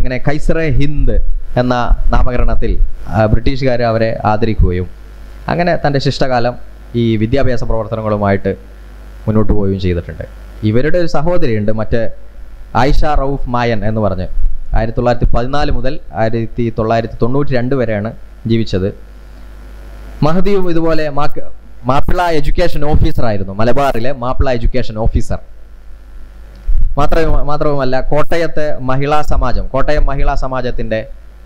അങ്ങനെ കൈസറെ ഹിന്ദ് എന്ന നാമകരണത്തിൽ ബ്രിട്ടീഷുകാർ അവരെ ആദരിക്കുകയും അങ്ങനെ തൻ്റെ ശിഷ്ടകാലം ഈ വിദ്യാഭ്യാസ പ്രവർത്തനങ്ങളുമായിട്ട് മുന്നോട്ട് പോവുകയും ചെയ്തിട്ടുണ്ട് ഇവരുടെ ഒരു സഹോദരിയുണ്ട് മറ്റേ ആയിഷ റൌഫ് മായൻ എന്ന് പറഞ്ഞ് ആയിരത്തി തൊള്ളായിരത്തി പതിനാല് മുതൽ ആയിരത്തി തൊള്ളായിരത്തി തൊണ്ണൂറ്റി രണ്ട് വരെയാണ് ജീവിച്ചത് മഹദിയും ഇതുപോലെ മാക്ക് മാപ്പിള എഡ്യൂക്കേഷൻ ഓഫീസർ ആയിരുന്നു മലബാറിലെ മാപ്പിള എഡ്യൂക്കേഷൻ ഓഫീസർ മാത്രമേ മാത്രവുമല്ല കോട്ടയത്തെ മഹിളാ സമാജം കോട്ടയം മഹിളാ സമാജത്തിൻ്റെ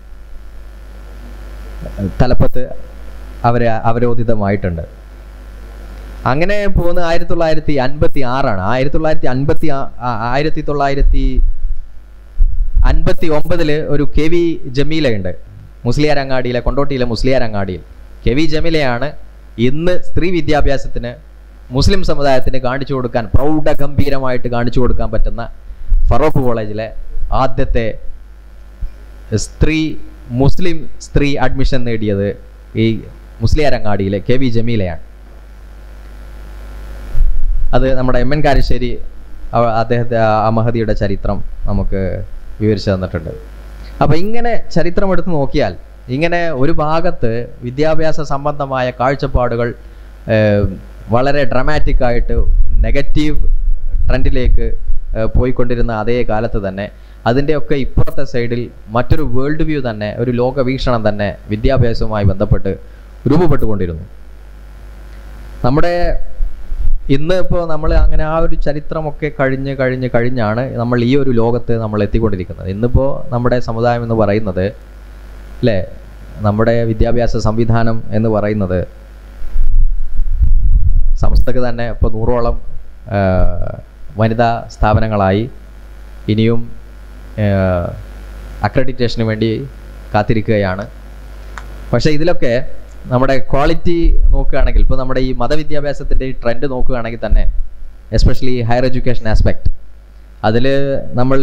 തലപ്പത്ത് അവർ അവരോധിതമായിട്ടുണ്ട് അങ്ങനെ പോകുന്ന ആയിരത്തി തൊള്ളായിരത്തി അൻപത്തി ആറാണ് ആയിരത്തി തൊള്ളായിരത്തി അൻപത്തി ആയിരത്തി തൊള്ളായിരത്തി അൻപത്തി ഒമ്പതില് ഒരു കെ വി ജമീലയുണ്ട് മുസ്ലിയാരങ്ങാടിയിലെ കൊണ്ടോട്ടിയിലെ മുസ്ലിയാരങ്ങാടിയിൽ കെ വി ജമീലയാണ് ഇന്ന് സ്ത്രീ വിദ്യാഭ്യാസത്തിന് മുസ്ലിം സമുദായത്തിന് കാണിച്ചു കൊടുക്കാൻ പ്രൗഢഗംഭീരമായിട്ട് കാണിച്ചു കൊടുക്കാൻ പറ്റുന്ന ഫറോക്ക് കോളേജിലെ ആദ്യത്തെ സ്ത്രീ മുസ്ലിം സ്ത്രീ അഡ്മിഷൻ നേടിയത് ഈ മുസ്ലിയാരങ്ങാടിയിലെ കെ വി ജമീലയാണ് അത് നമ്മുടെ എം എൻ കാരശ്ശേരി അവ- അദ്ദേഹത്തെ ആ- ആ മഹതിയുടെ ചരിത്രം നമുക്ക് വിവരിച്ചു തന്നിട്ടുണ്ട് അപ്പം ഇങ്ങനെ ചരിത്രം എടുത്ത് നോക്കിയാൽ ഇങ്ങനെ ഒരു ഭാഗത്ത് വിദ്യാഭ്യാസ സംബന്ധമായ കാഴ്ചപ്പാടുകൾ ഏഹ്, വളരെ ഡ്രമാറ്റിക് ആയിട്ട് നെഗറ്റീവ് ട്രെൻഡിലേക്ക് ഏഹ്, പോയിക്കൊണ്ടിരുന്ന അതേ കാലത്ത് തന്നെ അതിൻ്റെയൊക്കെ ഇപ്പുറത്തെ സൈഡിൽ മറ്റൊരു വേൾഡ് വ്യൂ തന്നെ ഒരു ലോകവീക്ഷണം തന്നെ വിദ്യാഭ്യാസവുമായി ബന്ധപ്പെട്ട് രൂപപ്പെട്ടുകൊണ്ടിരുന്നു നമ്മുടെ ഇന്ന് ഇപ്പോൾ നമ്മൾ അങ്ങനെ ആ ഒരു ചരിത്രമൊക്കെ കഴിഞ്ഞ് കഴിഞ്ഞ് കഴിഞ്ഞാണ് നമ്മൾ ഈ ഒരു ലോകത്ത് നമ്മൾ എത്തിക്കൊണ്ടിരിക്കുന്നത് ഇന്നിപ്പോൾ നമ്മുടെ സമുദായം എന്ന് പറയുന്നത് അല്ലേ നമ്മുടെ വിദ്യാഭ്യാസ സംവിധാനം എന്ന് പറയുന്നത് സംസ്ഥക്ക് തന്നെ ഇപ്പോൾ നൂറോളം ആ, വനിതാ സ്ഥാപനങ്ങളായി ഇനിയും അക്രഡിറ്റേഷന് വേണ്ടി കാത്തിരിക്കുകയാണ് പക്ഷേ ഇതിലൊക്കെ നമ്മുടെ ക്വാളിറ്റി നോക്കുകയാണെങ്കിൽ ഇപ്പോൾ നമ്മുടെ ഈ മതവിദ്യാഭ്യാസത്തിൻ്റെ ഈ ട്രെൻഡ് നോക്കുകയാണെങ്കിൽ തന്നെ എസ്പെഷ്യലി ഹയർ എഡ്യൂക്കേഷൻ ആസ്പെക്ട് അതിൽ നമ്മൾ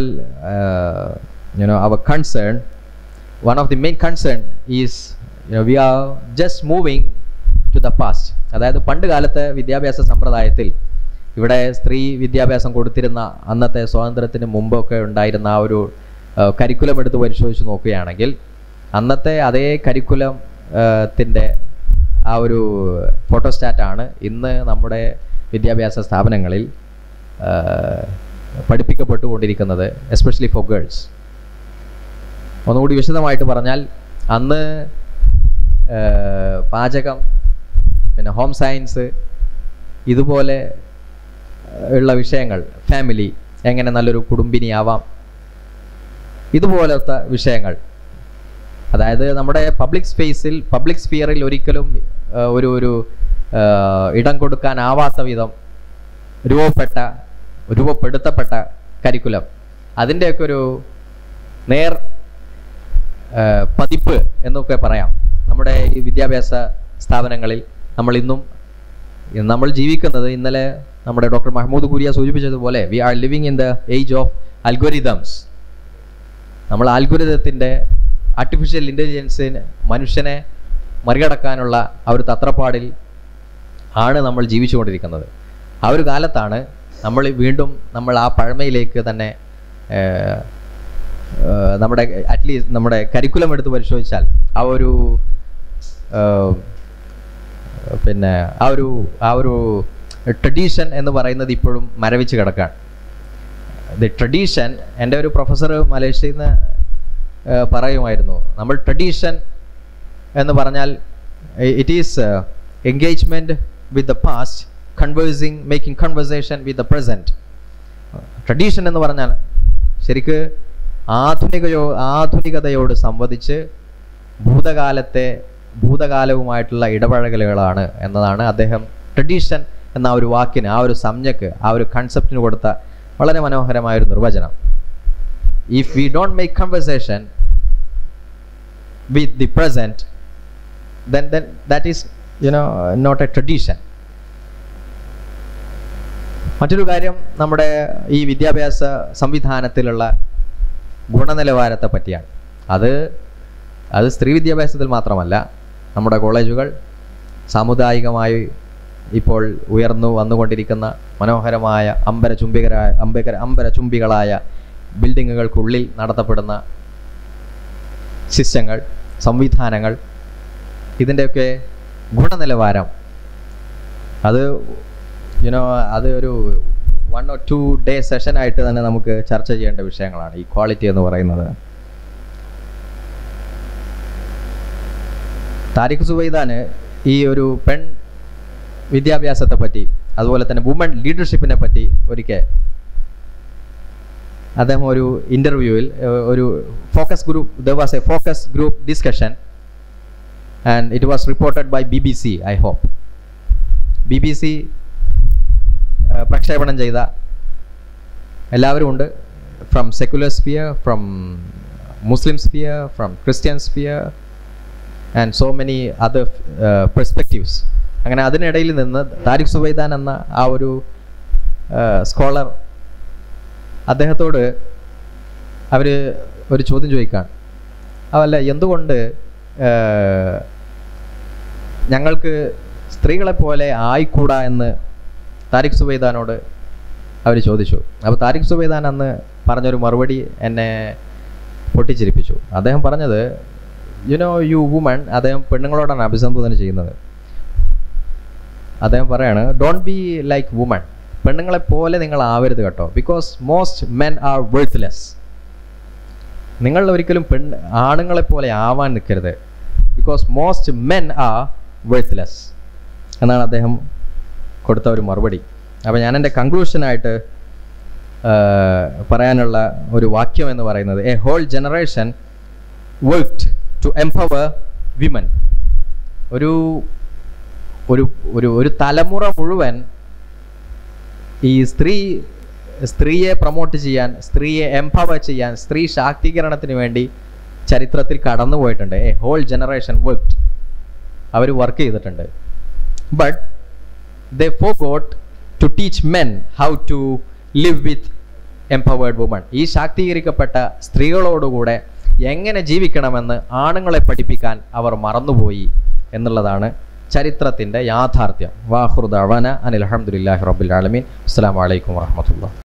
യുനോ അവർ concern one of the main concern is we are just moving to the past അതായത് പണ്ട് കാലത്തെ വിദ്യാഭ്യാസ സമ്പ്രദായത്തിൽ ഇവിടെ സ്ത്രീ വിദ്യാഭ്യാസം കൊടുത്തിരുന്ന അന്നത്തെ സ്വാതന്ത്ര്യത്തിന് മുമ്പൊക്കെ ഉണ്ടായിരുന്ന ആ ഒരു കരിക്കുലം എടുത്ത് പരിശോധിച്ച് നോക്കുകയാണെങ്കിൽ അന്നത്തെ അതേ കരിക്കുലം ത്തിൻ്റെ ആ ഒരു ഫോട്ടോസ്റ്റാറ്റാണ് ഇന്ന് നമ്മുടെ വിദ്യാഭ്യാസ സ്ഥാപനങ്ങളിൽ ആ, പഠിപ്പിക്കപ്പെട്ടുകൊണ്ടിരിക്കുന്നത് എസ്പെഷ്യലി ഫോർ ഗേൾസ് ഒന്നുകൂടി വിശദമായിട്ട് പറഞ്ഞാൽ അന്ന് ആ, പാചകം പിന്നെ ഹോം സയൻസ് ഇതുപോലെ ഉള്ള വിഷയങ്ങൾ ഫാമിലി എങ്ങനെ നല്ലൊരു കുടുംബിനിയാവാം ഇതുപോലത്തെ വിഷയങ്ങൾ അതായത് നമ്മുടെ പബ്ലിക് സ്പേസിൽ പബ്ലിക് സ്ഫിയറിൽ ഒരിക്കലും ആ, ഒരു ഒരു ആ, ഇടം കൊടുക്കാനാവാത്ത വിധം രൂപപ്പെട്ട രൂപപ്പെടുത്തപ്പെട്ട കരിക്കുലം അതിൻ്റെയൊക്കെ ഒരു നേർ ആ, പതിപ്പ് എന്നൊക്കെ പറയാം നമ്മുടെ ഈ വിദ്യാഭ്യാസ സ്ഥാപനങ്ങളിൽ നമ്മൾ ഇന്നും നമ്മൾ ജീവിക്കുന്നത് ഇന്നലെ നമ്മുടെ ഡോക്ടർ മഹമ്മൂദ് കുരിയ സൂചിപ്പിച്ചതുപോലെ we are living in the age of algorithms നമ്മൾ ആൽഗുരിതത്തിൻ്റെ ആർട്ടിഫിഷ്യൽ ഇൻ്റലിജൻസിന് മനുഷ്യനെ മറികടക്കാനുള്ള ആ ഒരു തത്രപ്പാടിൽ ആണ് നമ്മൾ ജീവിച്ചുകൊണ്ടിരിക്കുന്നത് ആ ഒരു കാലത്താണ് നമ്മൾ വീണ്ടും നമ്മൾ ആ പഴമയിലേക്ക് തന്നെ ഏഹ്, ഏഹ്, നമ്മുടെ അറ്റ്ലീസ്റ്റ് നമ്മുടെ കരിക്കുലം എടുത്ത് പരിശോധിച്ചാൽ ആ ഒരു ഏഹ്, പിന്നെ ആ ഒരു ആ ഒരു ട്രഡീഷൻ എന്ന് പറയുന്നത് ഇപ്പോഴും മരവിച്ച് കിടക്കുകയാണ് ദി ട്രഡീഷൻ എൻ്റെ ഒരു പ്രൊഫസർ മലേഷ്യയിൽ നിന്ന് ഏഹ്, പറയുമായിരുന്നു നമ്മൾ ട്രഡീഷൻ എന്ന് പറഞ്ഞാൽ it is engagement with the past conversing making conversation with the present tradition എന്ന് പറഞ്ഞാൽ ശരിക്ക് ആധുനികയോ ആധുനികതയോട് സംവദിച്ച് ഭൂതകാലത്തെ ഭൂതകാലവുമായിട്ടുള്ള ഇടപഴകലുകളാണ് എന്നതാണ് അദ്ദേഹം ട്രഡീഷൻ എന്ന ആ ഒരു വാക്കിന് ആ ഒരു സംജ്ഞക്ക് ആ ഒരു കൺസെപ്റ്റിന് കൊടുത്ത വളരെ മനോഹരമായ ഒരു നിർവചനം if we don't make conversation with the present then then that is you know not a tradition മറ്റൊരു കാര്യം നമ്മുടെ ഈ വിദ്യാഭ്യാസ സംവിധാനത്തിലുള്ള ഗുണനിലവാരത്തെ പറ്റിയാണ് അത് അത് സ്ത്രീ വിദ്യാഭ്യാസത്തിൽ മാത്രമല്ല നമ്മുടെ കോളേജുകൾ സാമുദായികമായി ഇപ്പോൾ ഉയർന്നു വന്നുകൊണ്ടിരിക്കുന്ന മനോഹരമായ അമ്പരചുംബികരായ അമ്പകര അമ്പരചുംബികളായ ബിൽഡിങ്ങുകൾക്കുള്ളിൽ നടത്തപ്പെടുന്ന സിസ്റ്റങ്ങൾ സംവിധാനങ്ങൾ ഇതിൻ്റെയൊക്കെ ഗുണനിലവാരം അത് യുനോ അത് ഒരു വൺ ഓർ ടു ഡേ സെഷനായിട്ട് തന്നെ നമുക്ക് ചർച്ച ചെയ്യേണ്ട വിഷയങ്ങളാണ് ഈ ക്വാളിറ്റി എന്ന് പറയുന്നത് താരിഖ് സുബൈദാന് ഈ ഒരു പെൺ വിദ്യാഭ്യാസത്തെ പറ്റി അതുപോലെ തന്നെ വുമൺ ലീഡർഷിപ്പിനെ പറ്റി ഒരിക്കൽ അദ്ദേഹം ഒരു ഇൻ്റർവ്യൂവിൽ ഒരു focus group the was a focus group discussion and it was reported by B B C I hope B B C പ്രക്ഷേപണം ചെയ്ത എല്ലാവരും ഉണ്ട് from secular sphere from Muslim sphere from Christian sphere and so many other perspectives അങ്ങനെ അതിനിടയിൽ നിന്ന് താരിഖ് സുബൈദാൻ എന്ന ആ ഒരു സ്കോളർ അദ്ദേഹത്തോട് അവർ ഒരു ചോദ്യം ചോദിക്കുകയാണ് അതല്ല എന്തുകൊണ്ട് ഞങ്ങൾക്ക് സ്ത്രീകളെ പോലെ ആയിക്കൂടാ എന്ന് താരിഖ് സുബൈദാനോട് അവർ ചോദിച്ചു അപ്പോൾ താരിഖ് സുബൈദാൻ അന്ന് പറഞ്ഞൊരു മറുപടി എന്നെ പൊട്ടിച്ചിരിപ്പിച്ചു അദ്ദേഹം പറഞ്ഞത് യു നോ യു വുമൺ അദ്ദേഹം പെണ്ണുങ്ങളോടാണ് അഭിസംബോധന ചെയ്യുന്നത് അദ്ദേഹം പറയാണ് ഡോണ്ട് ബി ലൈക്ക് വുമൺ പെണ്ണുങ്ങളെ പോലെ നിങ്ങൾ ആവരുത് കേട്ടോ because most men are worthless നിങ്ങൾ ഒരിക്കലും പെൺ ആണുങ്ങളെ പോലെ ആവാൻ നിൽക്കരുത് because most men are worthless എന്നാണ് അദ്ദേഹം കൊടുത്ത ഒരു മറുപടി അപ്പോൾ ഞാൻ എൻ്റെ കൺക്ലൂഷനായിട്ട് പറയാനുള്ള ഒരു വാക്യം എന്ന് പറയുന്നത് a whole generation worked to empower women ഒരു ഒരു ഒരു ഒരു തലമുറ മുഴുവൻ ഈ സ്ത്രീ സ്ത്രീയെ പ്രൊമോട്ട് ചെയ്യാൻ സ്ത്രീയെ എംപവർ ചെയ്യാൻ സ്ത്രീ ശാക്തീകരണത്തിന് വേണ്ടി ചരിത്രത്തിൽ കടന്നു പോയിട്ടുണ്ട് എ ഹോൾ ജനറേഷൻ വർക്ക്ഡ് അവർ വർക്ക് ചെയ്തിട്ടുണ്ട് but they forgot to teach men how to live with empowered woman ഈ ശാക്തീകരിക്കപ്പെട്ട സ്ത്രീകളോടുകൂടെ എങ്ങനെ ജീവിക്കണമെന്ന് ആണുങ്ങളെ പഠിപ്പിക്കാൻ അവർ മറന്നുപോയി എന്നുള്ളതാണ് ചരിത്രത്തിൻ്റെ യാഥാർത്ഥ്യം വാഹുർദാവന അനിൽ അഹമ്മദില്ലാഹി റബ്ബുൽ ആലമീൻ അസ്സാം വലൈക്കും വാഹമത്തുള്ള